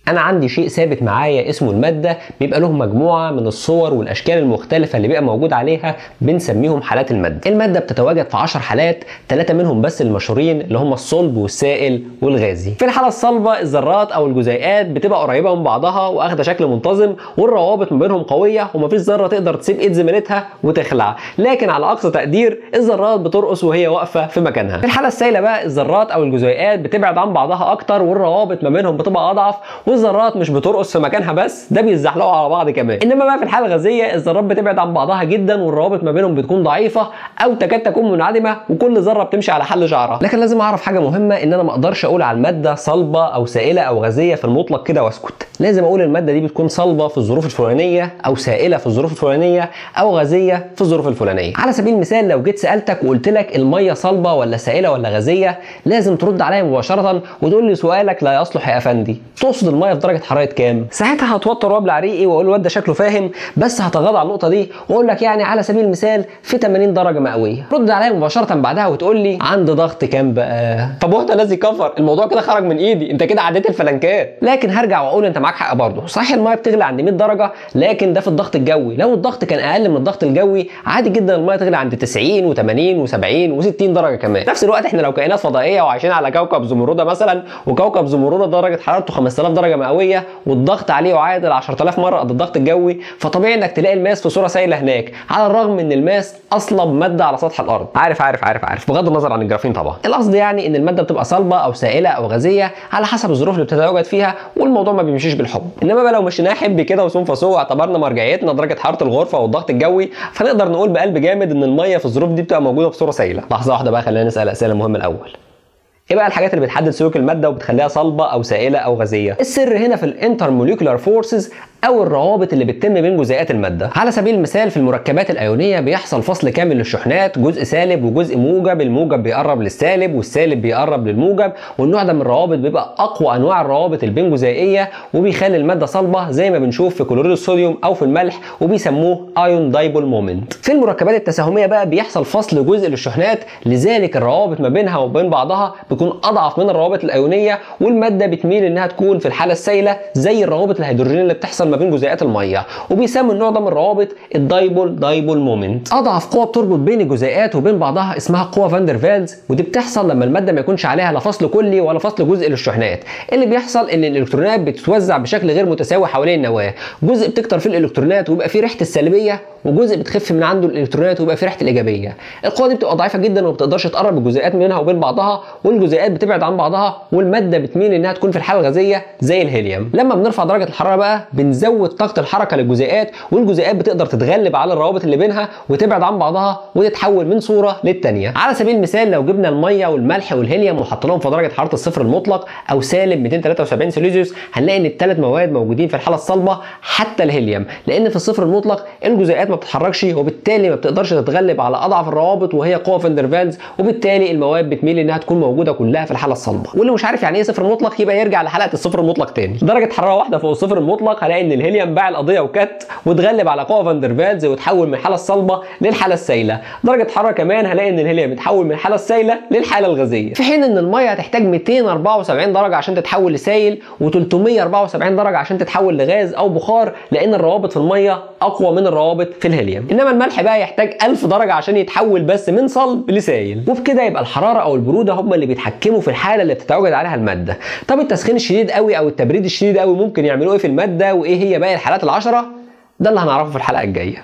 انا عندي شيء ثابت معايا اسمه الماده بيبقى له مجموعه من الصور والاشكال المختلفه اللي بيبقى موجود عليها بنسميهم حالات الماده الماده بتتواجد في 10 حالات ثلاثه منهم بس المشهورين اللي هم الصلب والسائل والغازي في الحاله الصلبه الذرات او الجزيئات بتبقى قريبه من بعضها واخده شكل منتظم والروابط ما بينهم قويه ومفيش ذره تقدر تسيب ايد زميلتها وتخلع لكن على اقصى تقدير الذرات بترقص وهي واقفه في مكانها في الحاله السائله بقى الذرات او الجزيئات بتبعد عن بعضها اكتر والروابط ما بينهم بتبقى اضعف والذرات مش بترقص في مكانها بس ده بيتزحلقوا على بعض كمان انما بقى في الحاله الغازيه الذرات بتبعد عن بعضها جدا والروابط ما بينهم بتكون ضعيفه او تكاد تكون منعدمه وكل ذره بتمشي على حل شعرها لكن لازم اعرف حاجه مهمه ان انا ما اقدرش اقول على الماده صلبه او سائله او غازيه في المطلق كده واسكت لازم اقول الماده دي بتكون صلبه في الظروف الفلانيه او سائله في الظروف الفلانيه او غازيه في الظروف الفلانيه على سبيل المثال لو جيت سالتك وقلت لك الميه صلبه ولا سائله ولا غازيه لازم ترد عليا مباشره وتقول لي سؤالك لا يصلح يا افندي تقصد الميه في درجه حراره كام ساعتها هتوتر وابلع ريقي واقول الواد ده شكله فاهم بس هتغاضى على النقطه دي واقول لك يعني على سبيل المثال في 80 درجه مئويه رد عليا مباشره بعدها وتقول لي عند ضغط كام بقى طب وانت نازل كفر الموضوع كده خرج من ايدي انت كده عديت الفلنكات لكن هرجع واقول انت معاك حق برضه صحيح الميه بتغلي عند 100 درجه لكن ده في الضغط الجوي لو الضغط كان اقل من الضغط الجوي عادي جدا الميه تغلي عند 90 و80 و70 و60 درجه كمان نفس الوقت احنا لو كائنات فضائيه وعايشين على كوكب زمرده مثلا وكوكب زمرده درجه حرارته 5000 درجه مئويه والضغط عليه يعادل 10000 مره قد الضغط الجوي فطبيعي انك تلاقي الماس في صوره سائله هناك على الرغم ان الماس اصلب ماده على سطح الارض عارف عارف عارف عارف بغض النظر عن الجرافين طبعا القصد يعني ان الماده بتبقى صلبه او سائله او غازيه على حسب الظروف اللي بتتواجد فيها والموضوع ما بيمشيش بالحب انما بقى لو مشيناها حب كده وسون فسو واعتبرنا مرجعيتنا درجه حراره الغرفه والضغط الجوي فنقدر نقول بقلب جامد ان الميه في الظروف دي بتبقى موجوده بصوره سائله لحظه واحده بقى خلينا نسال اسئله مهمه الاول ايه بقى الحاجات اللي بتحدد سلوك الماده وبتخليها صلبه او سائله او غازيه السر هنا في الانترموليكولار فورسز او الروابط اللي بتتم بين جزيئات الماده على سبيل المثال في المركبات الايونيه بيحصل فصل كامل للشحنات جزء سالب وجزء موجب الموجب بيقرب للسالب والسالب بيقرب للموجب والنوع ده من الروابط بيبقى اقوى انواع الروابط البين جزيئيه وبيخلي الماده صلبه زي ما بنشوف في كلوريد الصوديوم او في الملح وبيسموه ايون دايبول مومنت في المركبات التساهميه بقى بيحصل فصل جزء للشحنات لذلك الروابط ما بينها وبين بعضها بيكون اضعف من الروابط الايونيه والماده بتميل انها تكون في الحاله السائله زي الروابط الهيدروجينيه اللي بتحصل ما بين جزيئات الميه وبيسموا النوع ده من الروابط الدايبول دايبول مومنت اضعف قوه بتربط بين الجزيئات وبين بعضها اسمها قوه فاندر فالز ودي بتحصل لما الماده ما يكونش عليها لا فصل كلي ولا فصل جزء للشحنات اللي بيحصل ان الالكترونات بتتوزع بشكل غير متساوي حوالين النواه جزء بتكتر فيه الالكترونات ويبقى فيه ريحه السلبيه وجزء بتخف من عنده الالكترونات ويبقى فيه ريحه الايجابيه القوه دي بتبقى ضعيفه جدا وما بتقدرش تقرب الجزيئات منها وبين بعضها والجزيئات بتبعد عن بعضها والماده بتميل انها تكون في الحاله الغازيه زي الهيليوم لما بنرفع درجه الحراره بقى بنزود طاقه الحركه للجزيئات والجزيئات بتقدر تتغلب على الروابط اللي بينها وتبعد عن بعضها وتتحول من صوره للثانيه على سبيل المثال لو جبنا الميه والملح والهيليوم وحطيناهم في درجه حراره الصفر المطلق او سالب 273 سيليزيوس هنلاقي ان الثلاث مواد موجودين في الحاله الصلبه حتى الهيليوم لان في الصفر المطلق الجزيئات ما بتتحركش وبالتالي ما بتقدرش تتغلب على اضعف الروابط وهي قوه فاندرفالز وبالتالي المواد بتميل انها تكون موجوده كلها في الحاله الصلبه واللي مش عارف يعني ايه صفر مطلق يبقى يرجع لحلقه الصفر المطلق تاني درجه حراره واحده فوق الصفر المطلق هلاقي ان الهيليوم باع القضيه وكت وتغلب على قوه فاندرفالز وتحول من الحاله الصلبه للحاله السائله درجه حراره كمان هلاقي ان الهيليوم بيتحول من الحاله السائله للحاله الغازيه في حين ان الميه هتحتاج 274 درجه عشان تتحول لسائل و374 درجه عشان تتحول لغاز او بخار لان الروابط في الميه اقوى من الروابط في الهيليوم انما الملح بقى يحتاج 1000 درجه عشان يتحول بس من صلب لسائل وبكده يبقى الحراره او البروده هم اللي بيتحكموا في الحاله اللي بتتواجد عليها الماده طب التسخين الشديد قوي او التبريد الشديد قوي ممكن يعملوا ايه في الماده وايه هي باقي الحالات العشره ده اللي هنعرفه في الحلقه الجايه